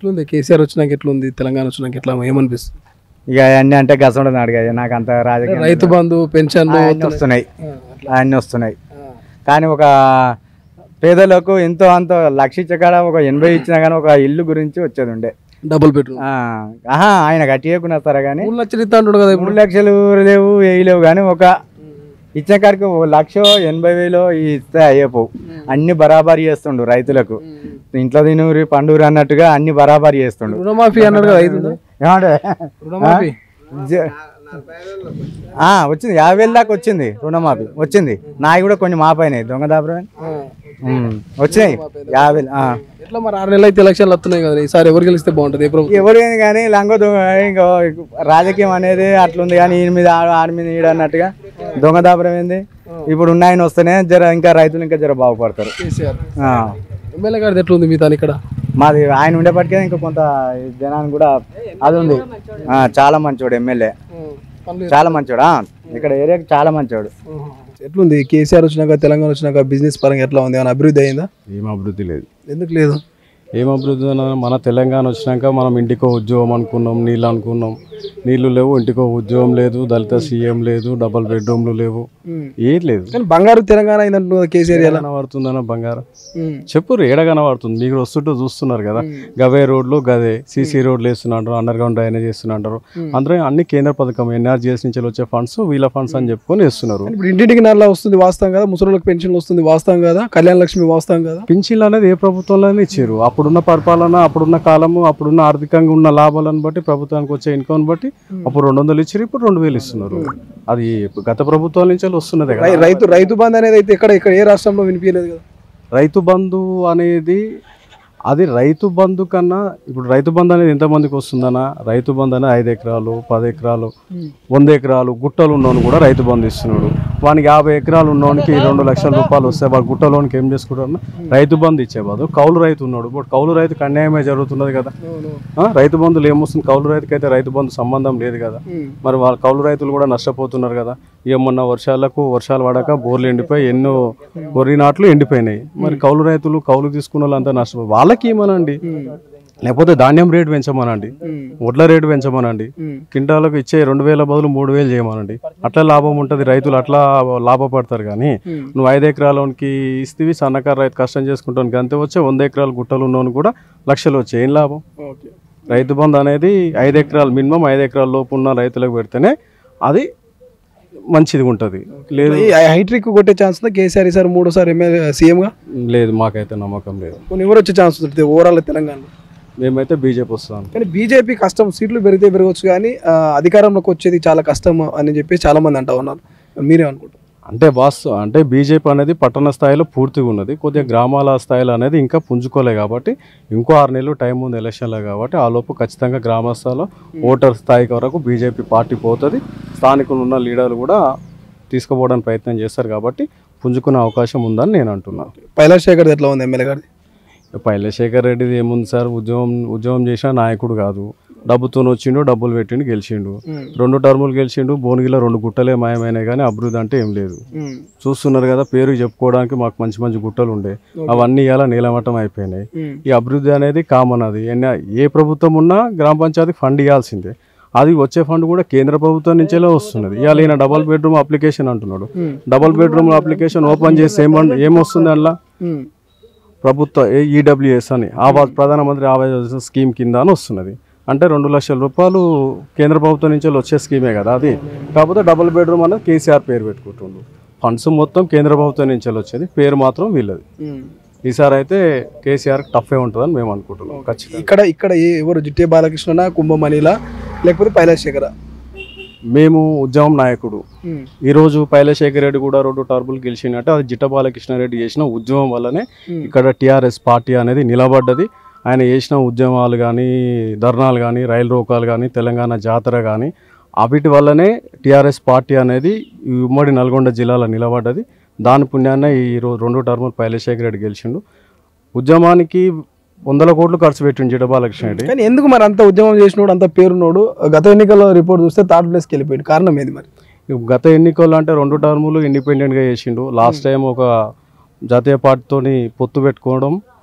ఎట్లుంది కేసీఆర్ వచ్చినాక ఎట్లుంది తెలంగాణ వచ్చినాక ఎట్లా ఏమనిపిస్తుంది ఇక అవన్నీ అంటే గసండదు అడిగాయి నాకు అంత రాజకీయ రైతు బంధు పెన్షన్లు అవన్నీ వస్తున్నాయి అవన్నీ వస్తున్నాయి కానీ ఒక పేదలకు ఎంతో అంత లక్ష ఇచ్చే కాడ ఒక ఎనభై ఇచ్చినా కానీ ఒక ఇల్లు గురించి వచ్చేది ఉండే డబుల్ బెడ్రూమ్ ఆ, ఆహా ఆయన కట్టియకున్నా సరే కానీ మూడు లక్షలు ఇస్తా అంటాడు కదా ఇప్పుడు మూడు లక్షలు లేవు వెయ్యి లేవు కానీ ఒక ఇచ్చిన కాడికి ఒక లక్ష ఎనభై వేలు ఇస్తే అయ్యేపోవు అన్ని బరాబరి చేస్తుండు రైతులకు ఇంట్లో తినూరి పండూరి అన్నట్టుగా అన్ని బరాబరి చేస్తుండు రుణమాఫీ అన్నాడు కదా ఐదు ఉందా? ఏమంటే రుణమాఫీ జ- ఆ, వచ్చింది యాభై వేల దాకా వచ్చింది రుణమాఫీ వచ్చింది నాయి కూడా కొన్ని మాపైనాయి దొంగ దాబరం వచ్చినాయి యాభై వేలు, ఆ. ఎట్లా మరి ఆరు నెలలు అయితే ఎలక్షన్లు వస్తున్నాయి కదా ఈసారి ఎవరు గెలిస్తే బాగుంటుంది ఏ ప్రభుత్వం ఎవరు ఏంది కానీ లంగ దొంగ ఇంకా రాజకీయం అనేది అట్లుంది కానీ ఈయన మీద ఆ- ఆడి మీద ఈడ అన్నట్టుగా దొంగ దాబరం ఏంది ఇప్పుడు ఉన్న ఆయన వస్తేనే జర ఇంకా రైతులు ఇంకా జర బాగుపడతారు కేసీఆర్ ఆ. ఎమ్మెల్యే గారిది ఎట్లుంది మీ దాని ఇక్కడ మాది ఆయన ఉండేపటికే ఇంకా కొంత జనాన్ని కూడా అది ఉంది ఆ, చాలా మంచోడు ఎమ్మెల్యే చాలా మంచోడు ఆ, ఇక్కడ ఏరియాకి చాలా మంచోడు ఎట్లుంది కేసీఆర్ వచ్చినాక తెలంగాణ వచ్చినాక బిజినెస్ పరంగా ఎట్లా ఉంది ఏమైనా అభివృద్ధి అయిందా ఏం అభివృద్ధి లేదు ఎందుకు లేదు ఏం అభివృద్ధి అన్నా మన తెలంగాణ వచ్చినాక మనం ఇంటికో ఉద్యోగం అనుకున్నాం నీళ్ళు అనుకున్నాం నీళ్లు లేవు ఇంటికో ఉద్యోగం లేదు దళిత సీఎం లేదు డబల్ బెడ్రూమ్లు లేవు ఏం లేదు కానీ బంగారు తెలంగాణ అయిందంటున్నారు కదా కేసీఆర్ ఎలా కనబడుతుందన్న బంగారం చెప్పు ఏడ కనబడుతుంది మీకు వస్తుంటూ చూస్తున్నారు కదా గవే రోడ్లు గదే సీసీ రోడ్లు వేస్తున్నారు అండర్ గ్రౌండ్ డ్రైనేజ్ చేస్తున్నారు అందరూ అన్ని కేంద్ర పథకం ఎన్ఆర్జీఎస్ నుంచి వచ్చే ఫండ్స్ వీళ్ళ ఫండ్స్ అని చెప్పుకొని వేస్తున్నారు ఇప్పుడు ఇంటింటికి నల్లా వస్తుంది వాస్తవం కదా ముసలిళ్ళకి పెన్షన్లు వస్తుంది వాస్తవం కదా కళ్యాణ లక్ష్మి వాస్తవం కదా పింఛన్లు అనేది ఏ ప్రభుత్వంలోనే ఇచ్చారు అప్పుడున్న పరిపాలన అప్పుడున్న కాలము అప్పుడున్న ఆర్థికంగా ఉన్న లాభాలను బట్టి ప్రభుత్వానికి వచ్చే ఇన్కమ్ బట్టి అప్పుడు రెండు వందలు ఇచ్చారు ఇప్పుడు రెండు వేలు ఇస్తున్నారు అది గత ప్రభుత్వాల నుంచి వస్తున్నదే కదా రై- రైతు రైతు బంధు అనేది అయితే ఇక్కడ ఇక్కడ ఏ రాష్ట్రంలో వినిపించలేదు కదా రైతు బంధు అనేది అది రైతు బంధు కన్నా ఇప్పుడు రైతు బంధు అనేది ఎంతమందికి వస్తుందన్నా రైతు బంధు అనేది ఐదు ఎకరాలు పది ఎకరాలు వంద ఎకరాలు గుట్టలు ఉన్నోని కూడా రైతు బంధు ఇస్తున్నాడు వానికి యాభై ఎకరాలు ఉన్నోనికి రెండు లక్షల రూపాయలు వస్తే వాడు గుట్టలోనికి ఏం చేసుకుంటారు రైతు బంధు ఇచ్చే బాదు కౌలు రైతు ఉన్నాడు ఇప్పుడు కౌలు రైతుకు అన్యాయమే జరుగుతున్నది కదా ఆ, రైతు బంధులు ఏమొస్తుంది కౌలు రైతుకి అయితే రైతు బంధు సంబంధం లేదు కదా మరి వాళ్ళ కౌలు రైతులు కూడా నష్టపోతున్నారు కదా ఇక మొన్న వర్షాలకు వర్షాలు పడక బోర్లు ఎండిపోయి ఎన్నో వరి నాట్లు ఎండిపోయినాయి మరి కౌలు రైతులు కౌలు తీసుకున్న వాళ్ళంతా నష్టపో వాళ్ళకి ఏమనండి లేకపోతే ధాన్యం రేటు పెంచమనండి వడ్ల రేటు పెంచమనండి కింటాలకు ఇచ్చే రెండు వేల బదులు మూడు వేలు చేయమనండి అట్లా లాభం ఉంటుంది రైతులు అట్లా లాభపడతారు కానీ నువ్వు ఐదు ఎకరాలకి ఇస్తేవి సన్నకారు రైతు కష్టం చేసుకుంటానికి అంతే వచ్చే వంద ఎకరాలు గుట్టలు ఉన్నోని కూడా లక్షలు వచ్చాయి ఏం లాభం ఓకే రైతు బంధు అనేది ఐదు ఎకరాలు మినిమం ఐదు ఎకరాల లోపు ఉన్న రైతులకు పెడితేనే అది మంచిది ఉంటుంది లేదు హైట్రిక్ కొట్టే ఛాన్స్ ఉందా కేసీఆర్ ఈసారి మూడోసారి ఎమ్మెల్యే సీఎంగా లేదు మాకైతే నమ్మకం లేదు కొన్ని ఎవరు వచ్చే ఛాన్స్ ఉంటుంది ఓవరాల్ తెలంగాణలో మేమైతే బీజేపీ వస్తాం కానీ బీజేపీ కష్టం సీట్లు పెరిగితే పెరగవచ్చు కానీ ఆ, అధికారంలోకి వచ్చేది చాలా కష్టం అని చెప్పి చాలా మంది అంటా ఉన్నారు మీరేమనుకుంటారు అంటే వాస్తు అంటే బీజేపీ అనేది పట్టణ స్థాయిలో పూర్తిగా ఉన్నది కొద్దిగా గ్రామాల స్థాయిలో అనేది ఇంకా పుంజుకోలే కాబట్టి ఇంకో ఆరు నెలలు టైం ఉంది ఎలక్షన్లో కాబట్టి ఆ లోపు ఖచ్చితంగా గ్రామ స్థాయిలో ఓటర్ స్థాయికి వరకు బీజేపీ పార్టీ పోతుంది స్థానికులు ఉన్న లీడర్లు కూడా తీసుకుపోవడానికి ప్రయత్నం చేస్తారు కాబట్టి పుంజుకునే అవకాశం ఉందని నేను అంటున్నాను పైలాశేఖర్ ఎట్లా ఉంది ఎమ్మెల్యే గారిది పైలశేఖర్ రెడ్డిది ఏముంది సార్ ఉద్యోగం ఉద్యోగం చేసిన నాయకుడు కాదు డబ్బుతో వచ్చిండు డబ్బులు పెట్టిండు గెలిచిండు రెండు టర్ములు గెలిచిండు భువనగిరిలో రెండు గుట్టలే మాయమైనాయి కానీ అభివృద్ధి అంటే ఏం లేదు చూస్తున్నారు కదా పేరు చెప్పుకోవడానికి మాకు మంచి మంచి గుట్టలు ఉండే అవన్నీ ఇలా నీలమట్టం అయిపోయినాయి ఈ అభివృద్ధి అనేది కామన్ అది ఎన్న- ఏ ప్రభుత్వం ఉన్నా గ్రామ పంచాయతీ ఫండ్ ఇవ్వాల్సిందే అది వచ్చే ఫండ్ కూడా కేంద్ర ప్రభుత్వం నుంచేలా వస్తున్నది ఇవాళ ఈయన డబల్ బెడ్రూమ్ అప్లికేషన్ అంటున్నాడు డబల్ బెడ్రూమ్ అప్లికేషన్ ఓపెన్ చేసి ఏమన్ ఏమొస్తుంది అందులో ప్రభుత్వ ఈడబ్ల్యూఎస్ అని ఆవాస్ ప్రధానమంత్రి ఆవాస్ యోజన స్కీమ్ కింద అని వస్తున్నది అంటే రెండు లక్షల రూపాయలు కేంద్ర ప్రభుత్వం నుంచి వచ్చే స్కీమే కదా అది కాకపోతే డబుల్ బెడ్రూమ్ అనేది కేసీఆర్ పేరు పెట్టుకుంటుండు ఫండ్స్ మొత్తం కేంద్ర ప్రభుత్వం నుంచి వచ్చేది పేరు మాత్రం వీళ్ళది ఈసారి అయితే కేసీఆర్ టఫే ఉంటుందని మేము అనుకుంటున్నాం ఖచ్చితంగా ఇక్కడ ఇక్కడ ఏ- ఎవరు జిట్టే బాలకృష్ణ కుంభమణిలా లేకపోతే పైలాశేఖర మేము ఉద్యమం నాయకుడు ఈరోజు పైలశేఖర్ రెడ్డి కూడా రెండు టర్బులు గెలిచినట్టు అది జిట్ట బాలకృష్ణారెడ్డి చేసిన ఉద్యమం వల్లనే ఇక్కడ టీఆర్ఎస్ పార్టీ అనేది నిలబడ్డది ఆయన చేసిన ఉద్యమాలు కానీ ధర్నాలు కానీ రైలు రోకాలు కానీ తెలంగాణ జాతర కానీ వీటి వల్లనే టీఆర్ఎస్ పార్టీ అనేది ఈ ఉమ్మడి నల్గొండ జిల్లాలో నిలబడ్డది దాని పుణ్యాన్నే ఈ రో- రెండు టర్ములు పైలశేఖర్ రెడ్డి గెలిచిండు ఉద్యమానికి వందల కోట్లు ఖర్చు పెట్టిండు జిట్ట బాలకృష్ణ రెడ్డి కానీ ఎందుకు మరి అంత ఉద్యమం చేసినోడు అంత పేరున్నోడు గత ఎన్నికల రిపోర్ట్ చూస్తే థర్డ్ ప్లేస్కి వెళ్ళిపోయాడు కారణం ఏది మరి ఇక గత ఎన్నికల్లో అంటే రెండు టర్ములు ఇండిపెండెంట్గా చేసిండు లాస్ట్ టైం ఒక జాతీయ పార్టీతోని పొత్తు పెట్టుకోవడం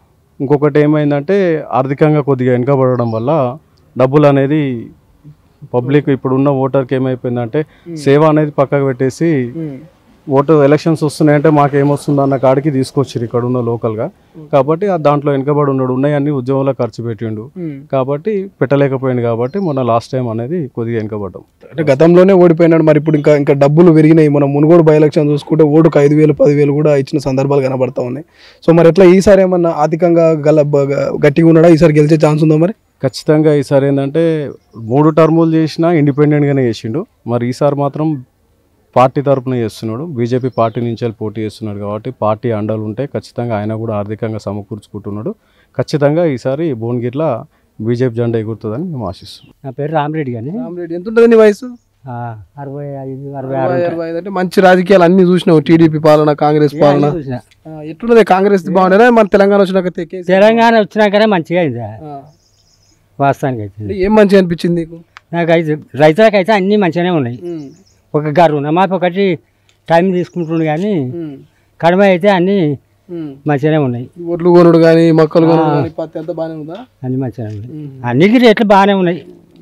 ఇంకొకటి ఏమైందంటే ఆర్థికంగా కొద్దిగా వెనుకబడడం వల్ల డబ్బులు అనేది పబ్లిక్ ఇప్పుడు ఉన్న ఓటర్కి ఏమైపోయిందంటే సేవ అనేది పక్కకు పెట్టేసి ఓటర్ ఎలక్షన్స్ వస్తున్నాయంటే మాకు ఏమొస్తుంది అన్న కాడికి తీసుకొచ్చారు ఇక్కడ ఉన్న లోకల్గా కాబట్టి ఆ దాంట్లో వెనుకబడి ఉన్నాడు ఉన్నాయన్నీ ఉద్యోగంలో ఖర్చు పెట్టిండు కాబట్టి పెట్టలేకపోయింది కాబట్టి మొన్న లాస్ట్ టైం అనేది కొద్దిగా వెనుకబడ్డాం అంటే గతంలోనే ఓడిపోయినాడు మరి ఇప్పుడు ఇంకా ఇంకా డబ్బులు పెరిగినాయి మనం మునుగోడు బై ఎలక్షన్ చూసుకుంటే ఓటుకు ఐదు వేలు పదివేలు కూడా ఇచ్చిన సందర్భాలు కనబడతా ఉన్నాయి సో మరి ఎట్లా ఈసారి ఏమన్నా ఆర్థికంగా గల బ- గట్టిగా ఉన్నాడా ఈసారి గెలిచే ఛాన్స్ ఉందా మరి ఖచ్చితంగా ఈసారి ఏంటంటే మూడు టర్ములు చేసినా ఇండిపెండెంట్గానే చేసిండు మరి ఈసారి మాత్రం పార్టీ తరపున చేస్తున్నాడు బీజేపీ పార్టీ నుంచి వెళ్ళి పోటీ చేస్తున్నాడు కాబట్టి పార్టీ అండలు ఉంటే ఖచ్చితంగా ఆయన కూడా ఆర్థికంగా సమకూర్చుకుంటున్నాడు ఖచ్చితంగా ఈసారి భువనగిరిలో బీజేపీ జెండా ఎగురుతుందని మేము ఆశిస్తున్నాం నా పేరు రామరెడ్డి కానీ రామరెడ్డి ఎంత ఉంటుంది నీ వయసు ఆ, అరవై ఐదు అరవై ఆరు అరవై, అరవై ఐదు అంటే మంచి రాజకీయాలు అన్ని చూసినావు టీడీపీ పాలన కాంగ్రెస్ పాలన చూసిన. ఆ, ఎట్లున్నది కాంగ్రెస్ బాగుండేనా మన తెలంగాణ వచ్చినాక తెక్కేసి తెలంగాణ వచ్చినాకనే మంచిగా అయింది వాస్తవానికి అయితే అంటే ఏం మంచిగా అనిపించింది నీకు నాకు అయితే రైతులకు అయితే అన్నీ మంచిగానే ఉన్నాయి ఒక గారు రుణమాఫీ ఒకటి టైం తీసుకుంటుండు కానీ కడమ అయితే అన్నీ మంచిగానే ఉన్నాయి ఒడ్లు కొనుడు కానీ మొక్కలు కొనుడు కానీ పత్తి అంతా బాగానే ఉందా అన్నీ మంచిగానే ఉన్నాయి అన్నిటి రేట్లు బాగానే ఉన్నాయి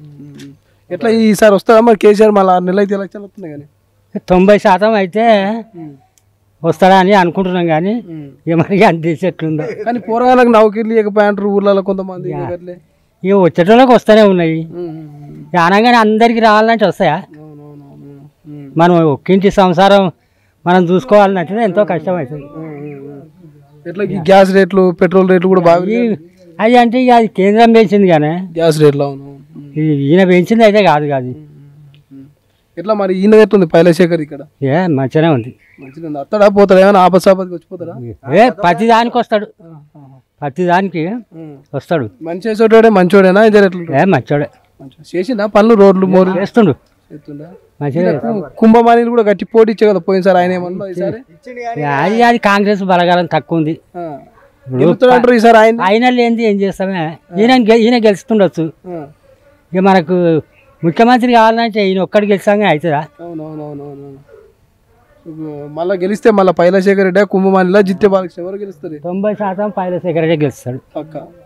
ఎట్లా ఈసారి వస్తారా మరి కేసీఆర్ మళ్ళీ ఆరు నెలలు అయితే ఎలక్షన్ వస్తున్నాయి కానీ తొంభై శాతం అయితే వస్తాడా అని అనుకుంటున్నాం కానీ ఇక మరి అంతే ఎట్లుందో కానీ పోరాలకు నౌకర్లు ఇవ్వకపోయాంటారు ఊర్లలో కొంతమంది ఇవ్వట్లే. ఇక వచ్చేటోళ్ళకి వస్తూనే ఉన్నాయి ఉమ్, ఇక అనగానే అందరికి రావాలంటే వస్తాయా అవునవునవును. ఉమ్, మనం ఒక్కింటి సంసారం మనం చూసుకోవాలంటే ఎంతో కష్టం అవుతుంది ఉమ్, ఉమ్. ఎట్లా ఈ గ్యాస్ రేట్లు పెట్రోల్ రేట్లు కూడా బాగా ఈ- అది అంటే ఇక అది కేంద్రం పెంచింది కానీ గ్యాస్ రేట్లు అవును ఉమ్, ఇది ఈయన పెంచింది అయితే కాదు కాదు ఉమ్. ఎట్లా మరి ఈయన ఎట్లుంది పైలశేఖర్ ఇక్కడ ఏ మంచిగానే ఉంది మంచిగా ఉంది అత్తడా పోతాడా ఏమైనా ఆపసాపతికి వచ్చిపోతాడా ఏ ప్రతి దానికి వస్తాడు ప్రతి దానికి ఉమ్. వస్తాడు మంచి చేసేటోడే మంచోడేనా ఇద్దరు ఎట్లుంటాడు ఏ మంచోడే మంచిగా చేసిందా పనులు రోడ్లు మోరు చేస్తుండు చేస్తుండా మంచిగా కుంభమానీలు కూడా గట్టి పోటీ ఇచ్చే కదా పోయినసారి ఆయన ఏమన్నా ఈసారి అది అది కాంగ్రెస్ బలగాలం తక్కువ ఉంది ఆ. గెలుస్తాడంటారు ఈసారి ఆయన ఆయన లేనిది ఏం చేస్తామే ఈయన గె- ఈయన గెలుస్తుండొచ్చు ఆ. ఇక మనకు ముఖ్యమంత్రి కావాలంటే ఈయన ఒక్కడు గెలిచాగా అవుతుందా అవునవునవునవును మళ్ళీ గెలిస్తే మళ్ళీ పైలశేఖర్ రెడ్డి కుంభమానిలా జిత్తే బాలకృష్ణ ఎవరు గెలుస్తారు తొంభై శాతం పైల సెక్రటరీ గెలుస్తాడు పక్క